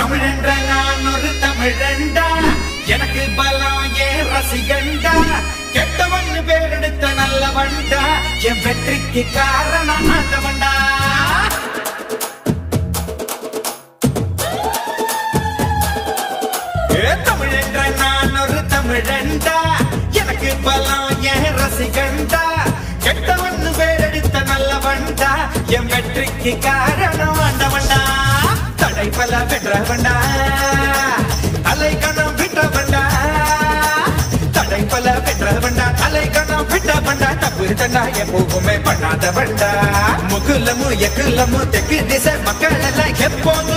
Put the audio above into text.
தமிழென்ற நான் ஒரு தமிழண்டா எனக்கு பலம் ஏன் ரசிகண்டா கெட்டவன் பேரெடுத்த நல்லவன்டா என் வெற்றிக்கு காரணம் ஆண்டவன்டா ஏ தமிழென்ற நான் ஒரு தமிழண்டா எனக்கு பலம் ஏன் ரசிகண்டா கெட்டவன் பேரெடுத்த நல்லவன்டா என் வெற்றிக்கு காரணம் ஆண்டவன்டா தடை பல வென்றவன்டா தலை கணம் விட்டவன்டா தடை பல வென்றவன்டா தலை கணம் விட்டவன்டா தப்பு தண்டா எப்பவுமே பண்ணாதவன்டா முகுலமு எக்குலமு தெற்கு திசை மக்கள் எல்லாம் எப்போதும்